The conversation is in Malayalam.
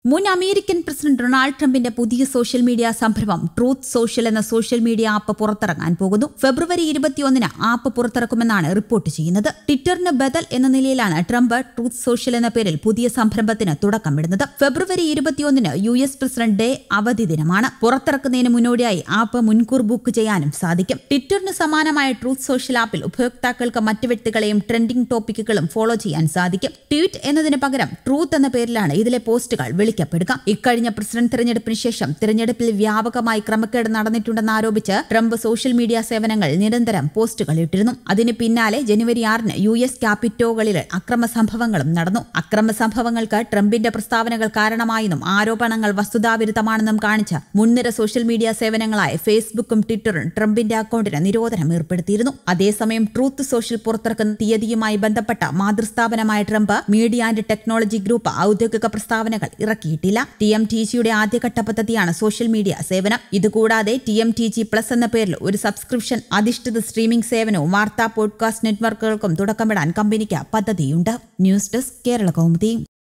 മുൻ അമേരിക്കൻ പ്രസിഡന്റ് ഡൊണാൾഡ് ട്രംപിന്റെ പുതിയ സോഷ്യൽ മീഡിയ സംരംഭം ട്രൂത്ത് സോഷ്യൽ എന്ന സോഷ്യൽ മീഡിയ ആപ്പ് പുറത്തിറങ്ങാൻ പോകുന്നു ഫെബ്രുവരി ഇരുപത്തിയൊന്നിന് ആപ്പ് പുറത്തിറക്കുമെന്നാണ് റിപ്പോർട്ട് ചെയ്യുന്നത് ട്വിറ്ററിന് ബദൽ എന്ന നിലയിലാണ് ട്രംപ് ട്രൂത്ത് സോഷ്യൽ എന്ന പേരിൽ പുതിയ സംരംഭത്തിന് തുടക്കമിടുന്നത് ഫെബ്രുവരി ഇരുപത്തിയൊന്നിന് യു എസ് പ്രസിഡന്റ് ഡേ അവധി ദിനമാണ് പുറത്തിറക്കുന്നതിന് മുന്നോടിയായി ആപ്പ് മുൻകൂർ ബുക്ക് ചെയ്യാനും സാധിക്കും ട്വിറ്ററിന് സമാനമായ ട്രൂത്ത് സോഷ്യൽ ആപ്പിൽ ഉപഭോക്താക്കൾക്ക് മറ്റു വ്യക്തികളെയും ട്രെൻഡിംഗ് ടോപ്പിക്കുകളും ഫോളോ ചെയ്യാൻ സാധിക്കും ട്വീറ്റ് എന്നതിന് പകരം ട്രൂത്ത് എന്ന പേരിലാണ് ഇതിലെ പോസ്റ്റുകൾ വിളിക്കപ്പെടുക ഇക്കഴിഞ്ഞ പ്രസിഡന്റ് തെരഞ്ഞെടുപ്പിന് ശേഷം തെരഞ്ഞെടുപ്പിൽ വ്യാപകമായി ക്രമക്കേട് നടന്നിട്ടുണ്ടെന്ന് ആരോപിച്ച് ട്രംപ് സോഷ്യൽ മീഡിയ സേവനങ്ങൾ നിരന്തരം പോസ്റ്റുകൾ ഇട്ടിരുന്നു അതിന് പിന്നാലെ ജനുവരി ആറിന് യു എസ് ക്യാപിറ്റോകളിൽ അക്രമ സംഭവങ്ങളും നടന്നു അക്രമ സംഭവങ്ങൾക്ക് ട്രംപിന്റെ പ്രസ്താവനകൾ കാരണമായെന്നും ആരോപണങ്ങൾ വസ്തുതാവിരുദ്ധമാണെന്നും കാണിച്ച് മുൻനിര സോഷ്യൽ മീഡിയ സേവനങ്ങളായ ഫേസ്ബുക്കും ട്വിറ്ററും ട്രംപിന്റെ അക്കൌണ്ടിന് നിരോധനം ഏർപ്പെടുത്തിയിരുന്നു അതേസമയം ട്രൂത്ത് സോഷ്യൽ പുറത്തിറക്കുന്ന തീയതിയുമായി ബന്ധപ്പെട്ട മാതൃസ്ഥാപനമായ Trump media and technology group ഔദ്യോഗിക പ്രസ്താവനകൾ ഇറക്കിയിട്ടില്ല ടി എം ടി ജിയുടെ ആദ്യഘട്ട പദ്ധതിയാണ് സോഷ്യൽ മീഡിയ സേവനം ഇതുകൂടാതെ T M T G plus എന്ന പേരിൽ ഒരു സബ്സ്ക്രിപ്ഷൻ അധിഷ്ഠിത സ്ട്രീമിംഗ് സേവനവും വാർത്താ പോഡ്കാസ്റ്റ് നെറ്റ്വർക്കുകൾക്കും തുടക്കമിടാൻ കമ്പനിക്ക് പദ്ധതിയുണ്ട് ന്യൂസ് ഡെസ്ക് കേരള കൗമുദി